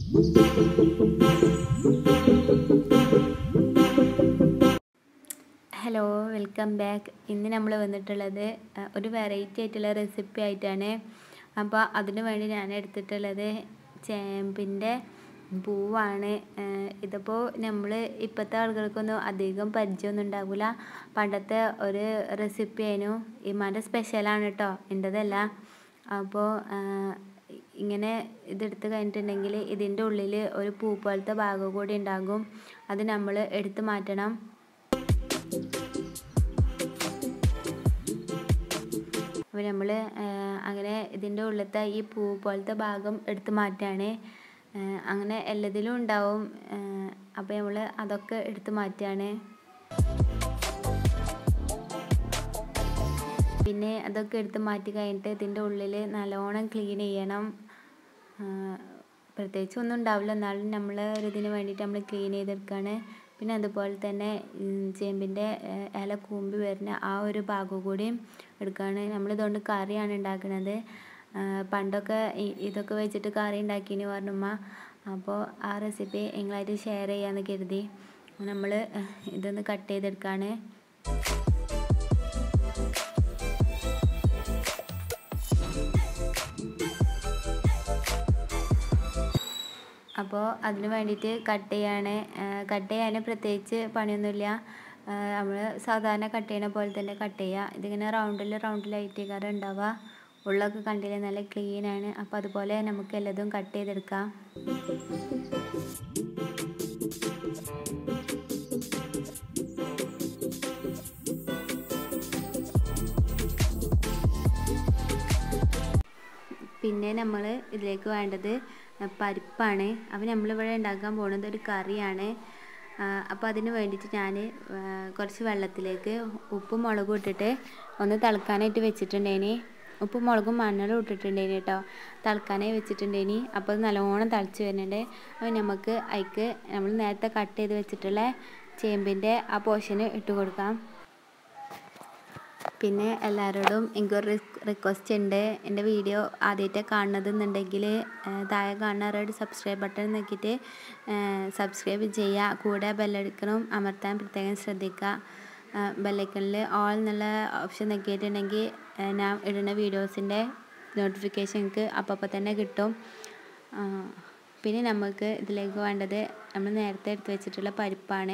hello welcome back ഇന്ന് നമ്മൾ വന്നിട്ടുള്ളത് അഹ്, ഒരു വെറൈറ്റി ആയിട്ടുള്ള റെസിപ്പി ആയിട്ടാണ് അപ്പോൾ അതിന് വേണ്ടി ഞാൻ എടുത്തിട്ടുള്ളത് ചേമ്പിൻ്റെ പൂവാണ് അഹ്, ഇതിപ്പോൾ നമ്മൾ ഇപ്പോഴത്തെ ആളുകൾക്കൊന്നും അധികം പരിചയമൊന്നും ഉണ്ടാവില്ല പണ്ടത്തെ ഒരു റെസിപ്പി ആയിരുന്നു ഇമ്മാൻ്റെ സ്പെഷ്യലാണ് കേട്ടോ എൻ്റെതല്ല അപ്പോൾ ഇങ്ങനെ ഇതെടുത്ത് കഴിഞ്ഞിട്ടുണ്ടെങ്കിൽ ഇതിൻ്റെ ഉള്ളിൽ ഒരു പൂ പോലത്തെ ഭാഗം കൂടി ഉണ്ടാകും അത് നമ്മൾ എടുത്ത് മാറ്റണം അപ്പോൾ നമ്മൾ അങ്ങനെ ഇതിൻ്റെ ഉള്ളിലത്തെ ഈ പൂ പോലത്തെ ഭാഗം എടുത്ത് മാറ്റുകയാണ് അങ്ങനെ എല്ലാത്തിലും ഉണ്ടാവും അപ്പോൾ നമ്മൾ അതൊക്കെ എടുത്ത് മാറ്റുകയാണ് പിന്നെ അതൊക്കെ എടുത്ത് മാറ്റി കഴിഞ്ഞിട്ട് ഇതിൻ്റെ ഉള്ളിൽ നല്ലോണം ക്ലീൻ ചെയ്യണം ആ, പ്രത്യേകിച്ച് ഒന്നും ഉണ്ടാവില്ല എന്നാലും നമ്മൾ ഒരു ഇതിന് വേണ്ടിയിട്ട് നമ്മൾ ക്ലീൻ ചെയ്തെടുക്കുകയാണ് പിന്നെ അതുപോലെ തന്നെ ഉം, ചേമ്പിൻ്റെ ഏഹ്, ഇല കൂമ്പി വരുന്ന ആ ഒരു ഭാഗം കൂടിയും എടുക്കുകയാണ് നമ്മളിതുകൊണ്ട് കറിയാണ് ഉണ്ടാക്കുന്നത് ആ, പണ്ടൊക്കെ ഇ- ഇതൊക്കെ വെച്ചിട്ട് കറി ഉണ്ടാക്കിയെന്ന് പറഞ്ഞുമ്മ അപ്പോൾ ആ റെസിപ്പി നിങ്ങളായിട്ട് ഷെയർ ചെയ്യാമെന്ന് കരുതി നമ്മൾ ഇതൊന്ന് കട്ട് ചെയ്തെടുക്കുകയാണ് അപ്പോൾ അതിന് വേണ്ടിയിട്ട് കട്ട് ചെയ്യാണ് കട്ട് ചെയ്യാൻ പ്രത്യേകിച്ച് പണിയൊന്നുമില്ല നമ്മൾ സാധാരണ കട്ട് ചെയ്യണ പോലെ തന്നെ കട്ട് ചെയ്യുക ഇതിങ്ങനെ റൗണ്ടിൽ റൗണ്ടിലായിട്ട് കറി ഉണ്ടാവുക ഉള്ളൊക്കെ കണ്ടില്ലേ നല്ല ക്ലീനാണ് അപ്പോൾ അതുപോലെ നമുക്ക് എല്ലാതും കട്ട് ചെയ്തെടുക്കാം പിന്നെ നമ്മൾ ഇതിലേക്ക് വേണ്ടത് പരിപ്പാണ് അപ്പോൾ നമ്മളിവിടെ ഉണ്ടാക്കാൻ പോകുന്നത് ഒരു കറിയാണ് അപ്പോൾ അതിന് വേണ്ടിയിട്ട് ഞാൻ കുറച്ച് വെള്ളത്തിലേക്ക് ഉപ്പും മുളകും ഇട്ടിട്ട് ഒന്ന് തിളക്കാനായിട്ട് വെച്ചിട്ടുണ്ടേനി ഉപ്പും മുളകും മണ്ണലും ഇട്ടിട്ടുണ്ടേനി കേട്ടോ തിളക്കാനായി വെച്ചിട്ടുണ്ടേനി അപ്പോൾ അത് നല്ലോണം തിളച്ച് വരുന്നുണ്ട് അപ്പോൾ നമുക്ക് അതിക്ക് നമ്മൾ നേരത്തെ കട്ട് ചെയ്ത് വെച്ചിട്ടുള്ള ചേമ്പിൻ്റെ ആ പോർഷന് ഇട്ട് കൊടുക്കാം പിന്നെ എല്ലാവരോടും എനിക്കൊരു റിക്വസ്റ്റ് ഉണ്ട് എൻ്റെ വീഡിയോ ആദ്യമായിട്ട് കാണുന്നതെന്നുണ്ടെങ്കിൽ താഴെ കാണുന്ന റെഡ് സബ്സ്ക്രൈബ് ബട്ടൺ നോക്കിയിട്ട് സബ്സ്ക്രൈബ് ചെയ്യുക കൂടെ ബെല്ലടിക്കണം അമർത്താൻ പ്രത്യേകം ശ്രദ്ധിക്കുക ബെല്ലൈക്കണിൽ ഓൾ എന്നുള്ള ഓപ്ഷൻ നോക്കിയിട്ടുണ്ടെങ്കിൽ ഞാൻ ഇടുന്ന വീഡിയോസിൻ്റെ നോട്ടിഫിക്കേഷൻ എനിക്ക് അപ്പോൾ തന്നെ കിട്ടും ആ, പിന്നെ നമുക്ക് ഇതിലേക്ക് വേണ്ടത് നമ്മൾ നേരത്തെ എടുത്ത് വെച്ചിട്ടുള്ള പരിപ്പാണ്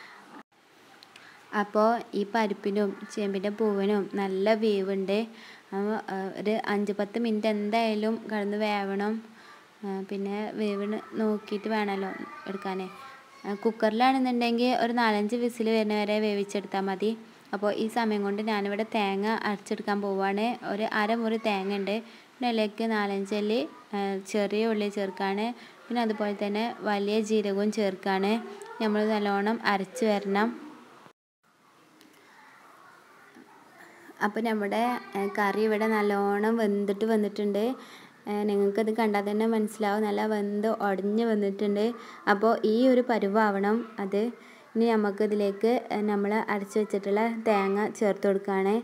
അപ്പോൾ ഈ പരിപ്പിനും ചേമ്പിൻ്റെ പൂവിനും നല്ല വേവുണ്ട് അപ്പോൾ, ആ, ഒരു അഞ്ച് പത്ത് മിനിറ്റ് എന്തായാലും കിടന്ന് വേവണം ആ, പിന്നെ വേവിന് നോക്കിയിട്ട് വേണമല്ലോ എടുക്കാൻ കുക്കറിലാണെന്നുണ്ടെങ്കിൽ ഒരു നാലഞ്ച് വിസിൽ വരുന്ന വരെ വേവിച്ചെടുത്താൽ മതി അപ്പോൾ ഈ സമയം കൊണ്ട് ഞാനിവിടെ തേങ്ങ അരച്ചെടുക്കാൻ പോവുകയാണ് ഒരു അരമുറി തേങ്ങ ഉണ്ട് പിന്നെ അതിലേക്ക് നാലഞ്ചല്ലി ആ, ചെറിയ ഉള്ളി ചേർക്കാണ് പിന്നെ അതുപോലെ തന്നെ വലിയ ജീരകവും ചേർക്കാണ് നമ്മൾ നല്ലോണം അരച്ച് വരണം അപ്പോൾ നമ്മുടെ ഏഹ്, കറി ഇവിടെ നല്ലോണം വെന്തിട്ട് വന്നിട്ടുണ്ട് ഏഹ്, നിങ്ങൾക്കത് കണ്ടാൽ തന്നെ മനസ്സിലാവും നല്ല വെന്ത് ഉടഞ്ഞ് വന്നിട്ടുണ്ട് അപ്പോൾ ഈ ഒരു പരുവാവണം അത് ഇനി നമുക്കിതിലേക്ക് നമ്മൾ അരച്ച് വെച്ചിട്ടുള്ള തേങ്ങ ചേർത്ത് കൊടുക്കുകയാണ്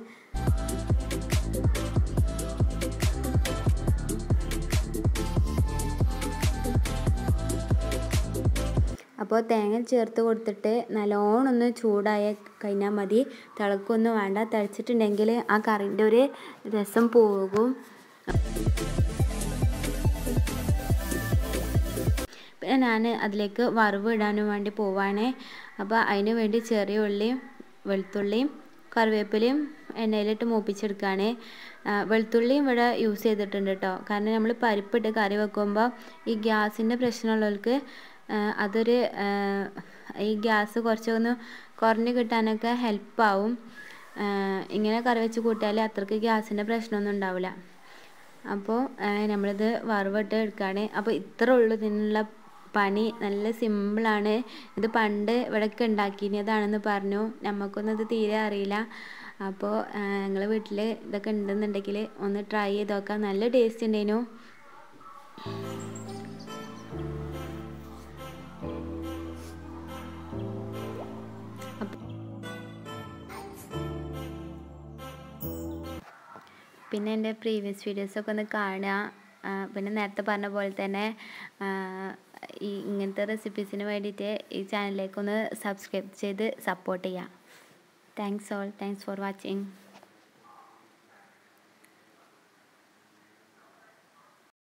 അപ്പോൾ തേങ്ങ ചേർത്ത് കൊടുത്തിട്ട് നല്ലോണം ഒന്ന് ചൂടായ കഴിഞ്ഞാൽ മതി തിളക്കൊന്നും വേണ്ട തിളച്ചിട്ടുണ്ടെങ്കിൽ ആ കറിൻ്റെ ഒരു രസം പോകും പിന്നെ ഞാൻ അതിലേക്ക് വറവ് ഇടാനും വേണ്ടി പോവാണ് അപ്പോൾ അതിന് വേണ്ടി ചെറിയ ഉള്ളിയും വെളുത്തുള്ളിയും കറിവേപ്പിലയും എണ്ണയിലിട്ട് മൂപ്പിച്ചെടുക്കുകയാണ് ആ, വെളുത്തുള്ളിയും ഇവിടെ യൂസ് ചെയ്തിട്ടുണ്ട് കേട്ടോ കാരണം നമ്മൾ പരിപ്പിട്ട് കറി വെക്കുമ്പോൾ ഈ ഗ്യാസിൻ്റെ പ്രശ്നമുള്ളവർക്ക് ആ, അതൊരു ആ, ഈ ഗ്യാസ് കുറച്ചൊന്ന് കുറഞ്ഞ് കിട്ടാനൊക്കെ ഹെൽപ്പാവും ഇങ്ങനെ കറി വെച്ച് കൂട്ടിയാൽ അത്രയ്ക്ക് ഗ്യാസിൻ്റെ പ്രശ്നമൊന്നും ഉണ്ടാവില്ല അപ്പോൾ നമ്മളിത് വറവിട്ട് എടുക്കുകയാണ് അപ്പോൾ ഇത്ര ഉള്ളൂ ഇതിനുള്ള പണി നല്ല സിമ്പിളാണ് ഇത് പണ്ട് ഇവിടെയൊക്കെ ഉണ്ടാക്കിയതാണെന്ന് പറഞ്ഞു നമുക്കൊന്നും ഇത് തീരെ അറിയില്ല അപ്പോൾ ഞങ്ങൾ വീട്ടിൽ ഇതൊക്കെ ഉണ്ടെന്നുണ്ടെങ്കിൽ ഒന്ന് ട്രൈ ചെയ്ത് നോക്കാം നല്ല ടേസ്റ്റ് ഉണ്ടായിരുന്നു പിന്നെ എൻ്റെ പ്രീവിയസ് വീഡിയോസൊക്കെ ഒന്ന് കാണുക ആ, പിന്നെ നേരത്തെ പറഞ്ഞ പോലെ തന്നെ ആ, ഈ ഇങ്ങനത്തെ റെസിപ്പീസിന് വേണ്ടിയിട്ട് ഈ ചാനലിലേക്കൊന്ന് സബ്സ്ക്രൈബ് ചെയ്ത് സപ്പോർട്ട് ചെയ്യാം thanks all thanks for watching